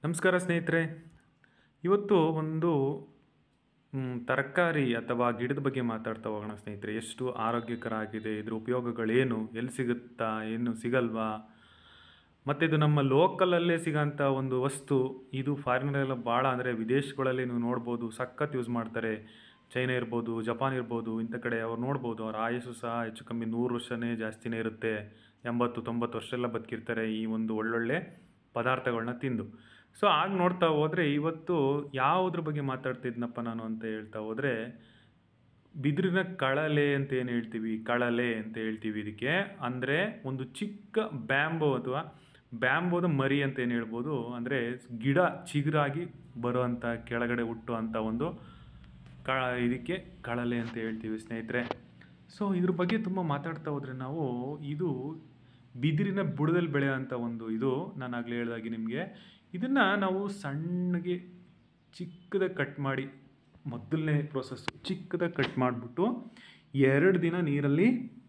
ನಮಸ್ಕಾರ ಸ್ನೇಹಿತರೆ ಇವತ್ತು ಒಂದು ಮ್, ತರಕಾರಿ ಅಥವಾ ಗಿಡದ ಬಗ್ಗೆ ಮಾತಾಡ್ತಾ ಹೋಗೋಣ ಸ್ನೇಹಿತರೆ ಎಷ್ಟು ಆರೋಗ್ಯಕರ ಆಗಿದೆ ಇದ್ರ ಉಪಯೋಗಗಳೇನು ಎಲ್ಲಿ ಸಿಗುತ್ತಾ ಏನು ಸಿಗಲ್ವಾ ಮತ್ತು ಇದು ನಮ್ಮ ಲೋಕಲಲ್ಲೇ ಸಿಗೋಂಥ ಒಂದು ವಸ್ತು ಇದು ಫಾರಿನಲ್ಲೆಲ್ಲ ಭಾಳ ಅಂದರೆ ವಿದೇಶಗಳಲ್ಲಿ ನೀವು ನೋಡ್ಬೋದು ಸಖತ್ ಯೂಸ್ ಮಾಡ್ತಾರೆ ಚೈನಾ ಇರ್ಬೋದು ಜಪಾನ್ ಇರ್ಬೋದು ಇಂಥ ಕಡೆ ಅವ್ರು ನೋಡ್ಬೋದು ಅವ್ರ ಆಯಸ್ಸು ಸಹ ಹೆಚ್ಚು ಕಮ್ಮಿ ನೂರು ವರ್ಷನೇ ಜಾಸ್ತಿನೇ ಇರುತ್ತೆ ಎಂಬತ್ತು ತೊಂಬತ್ತು ವರ್ಷ ಎಲ್ಲ ಬದುಕಿರ್ತಾರೆ ಈ ಒಂದು ಒಳ್ಳೊಳ್ಳೆ ಪದಾರ್ಥಗಳನ್ನ ತಿಂದು ಸೊ ಆಗ ನೋಡ್ತಾ ಹೋದರೆ ಇವತ್ತು ಯಾವುದ್ರ ಬಗ್ಗೆ ಮಾತಾಡ್ತಿದ್ನಪ್ಪ ನಾನು ಅಂತ ಹೇಳ್ತಾ ಹೋದರೆ ಬಿದಿರಿನ ಕಳಲೆ ಅಂತ ಏನು ಹೇಳ್ತೀವಿ ಕಳಲೆ ಅಂತ ಹೇಳ್ತೀವಿ ಇದಕ್ಕೆ ಅಂದರೆ ಒಂದು ಚಿಕ್ಕ ಬ್ಯಾಂಬೋ ಅಥವಾ ಬ್ಯಾಂಬೋದ ಮರಿ ಅಂತ ಏನು ಹೇಳ್ಬೋದು ಅಂದರೆ ಗಿಡ ಚಿಗುರಾಗಿ ಬರುವಂಥ ಕೆಳಗಡೆ ಹುಟ್ಟುವಂಥ ಒಂದು ಕ ಇದಕ್ಕೆ ಕಳಲೆ ಅಂತ ಹೇಳ್ತೀವಿ ಸ್ನೇಹಿತರೆ ಸೊ ಇದ್ರ ಬಗ್ಗೆ ತುಂಬ ಮಾತಾಡ್ತಾ ಹೋದರೆ ನಾವು ಇದು ಬಿದಿರಿನ ಬುಡದಲ್ಲಿ ಬೆಳೆಯೋಂಥ ಒಂದು ಇದು ನಾನು ಆಗಲೇ ಹೇಳ್ದಾಗೆ ನಿಮಗೆ ಇದನ್ನು ನಾವು ಸಣ್ಣಗೆ ಚಿಕ್ಕದಾಗಿ ಕಟ್ ಮಾಡಿ ಮೊದಲನೇ ಪ್ರೋಸೆಸ್ಸು ಚಿಕ್ಕದಾಗಿ ಕಟ್ ಮಾಡಿಬಿಟ್ಟು ಎರಡು ದಿನ ನೀರಲ್ಲಿ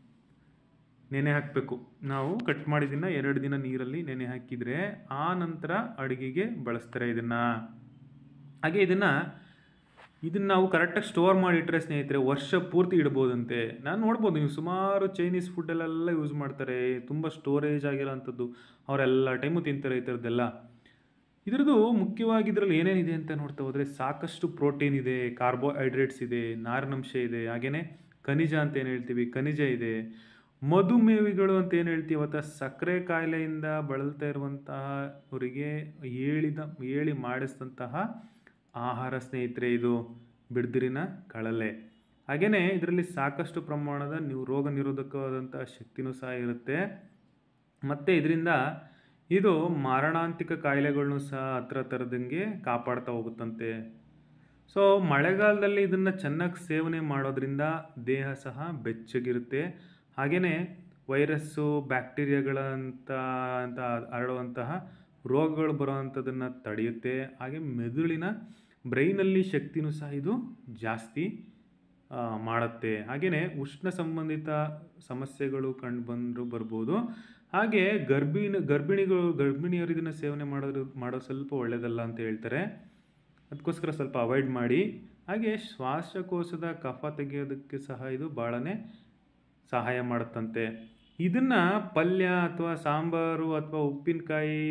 ನೆನೆ ಹಾಕಬೇಕು ನಾವು ಕಟ್ ಮಾಡಿದ್ದನ್ನು ಎರಡು ದಿನ ನೀರಲ್ಲಿ ನೆನೆ ಹಾಕಿದರೆ ಆ ನಂತರ ಅಡುಗೆಗೆ ಬಳಸ್ತಾರೆ ಇದನ್ನು ಹಾಗೆ ಇದನ್ನು ಇದನ್ನು ನಾವು ಕರೆಕ್ಟಾಗಿ ಸ್ಟೋರ್ ಮಾಡಿಟ್ರೆ ಸ್ನೇಹಿತರೆ ವರ್ಷ ಪೂರ್ತಿ ಇಡ್ಬೋದಂತೆ ನಾನು ನೋಡ್ಬೋದು ನೀವು ಸುಮಾರು ಚೈನೀಸ್ ಫುಡ್ಡಲ್ಲೆಲ್ಲ ಯೂಸ್ ಮಾಡ್ತಾರೆ ತುಂಬ ಸ್ಟೋರೇಜ್ ಆಗಿರೋಂಥದ್ದು ಅವರೆಲ್ಲ ಟೈಮು ತಿಂತಾರೆ ಈ ಥರದ್ದೆಲ್ಲ ಇದರದ್ದು ಮುಖ್ಯವಾಗಿ ಇದರಲ್ಲಿ ಏನೇನಿದೆ ಅಂತ ನೋಡ್ತಾ ಹೋದರೆ ಸಾಕಷ್ಟು ಪ್ರೋಟೀನ್ ಇದೆ ಕಾರ್ಬೋಹೈಡ್ರೇಟ್ಸ್ ಇದೆ ನಾರಿನಂಶ ಇದೆ ಹಾಗೆಯೇ ಖನಿಜ ಅಂತ ಏನು ಹೇಳ್ತೀವಿ ಖನಿಜ ಇದೆ ಮಧುಮೇಹಿಗಳು ಅಂತ ಏನು ಹೇಳ್ತೀವಿ ಅಥವಾ ಸಕ್ಕರೆ ಕಾಯಿಲೆಯಿಂದ ಬಳಲ್ತಾ ಇರುವಂತಹ ಅವರಿಗೆ ಹೇಳಿದ ಹೇಳಿ ಮಾಡಿಸಿದಂತಹ ಆಹಾರ ಸ್ನೇಹಿತರೆ ಇದು ಬಿಡ್ದಿರಿನ ಕಳಲೆ ಹಾಗೆಯೇ ಇದರಲ್ಲಿ ಸಾಕಷ್ಟು ಪ್ರಮಾಣದ ನೀವು ರೋಗ ನಿರೋಧಕವಾದಂತಹ ಶಕ್ತಿನೂ ಸಹ ಇರುತ್ತೆ ಮತ್ತು ಇದರಿಂದ ಇದು ಮಾರಣಾಂತಿಕ ಕಾಯಿಲೆಗಳನ್ನು ಸಹ ಹತ್ರ ತರದಂಗೆ ಕಾಪಾಡ್ತಾ ಹೋಗುತ್ತಂತೆ ಸೊ ಮಳೆಗಾಲದಲ್ಲಿ ಇದನ್ನು ಚೆನ್ನಾಗಿ ಸೇವನೆ ಮಾಡೋದ್ರಿಂದ ದೇಹ ಸಹ ಬೆಚ್ಚಗಿರುತ್ತೆ ಹಾಗೆಯೇ ವೈರಸ್ಸು ಬ್ಯಾಕ್ಟೀರಿಯಾಗಳಂತ ಅಂತ ಹರಡುವಂತಹ ರೋಗಗಳು ಬರುವಂಥದ್ದನ್ನು ತಡೆಯುತ್ತೆ ಹಾಗೆ ಮೆದುಳಿನ ಬ್ರೈನಲ್ಲಿ ಶಕ್ತಿನೂ ಸಹ ಇದು ಜಾಸ್ತಿ ಆ, ಮಾಡುತ್ತೆ ಹಾಗೆಯೇ ಉಷ್ಣ ಸಂಬಂಧಿತ ಸಮಸ್ಯೆಗಳು ಕಂಡು ಬಂದರೂ ಬರ್ಬೋದು ಹಾಗೆ ಗರ್ಭಿಣಿ ಗರ್ಭಿಣಿಗಳು ಗರ್ಭಿಣಿಯರು ಇದನ್ನು ಸೇವನೆ ಮಾಡೋದು ಮಾಡೋದು ಸ್ವಲ್ಪ ಒಳ್ಳೆಯದಲ್ಲ ಅಂತ ಹೇಳ್ತಾರೆ ಅದಕ್ಕೋಸ್ಕರ ಸ್ವಲ್ಪ ಅವಾಯ್ಡ್ ಮಾಡಿ ಹಾಗೆ ಶ್ವಾಸಕೋಶದ ಕಫ ತೆಗೆಯೋದಕ್ಕೆ ಸಹ ಇದು ಭಾಳನೇ ಸಹಾಯ ಮಾಡುತ್ತಂತೆ ಇದನ್ನು ಪಲ್ಯ ಅಥವಾ ಸಾಂಬಾರು ಅಥವಾ ಉಪ್ಪಿನಕಾಯಿ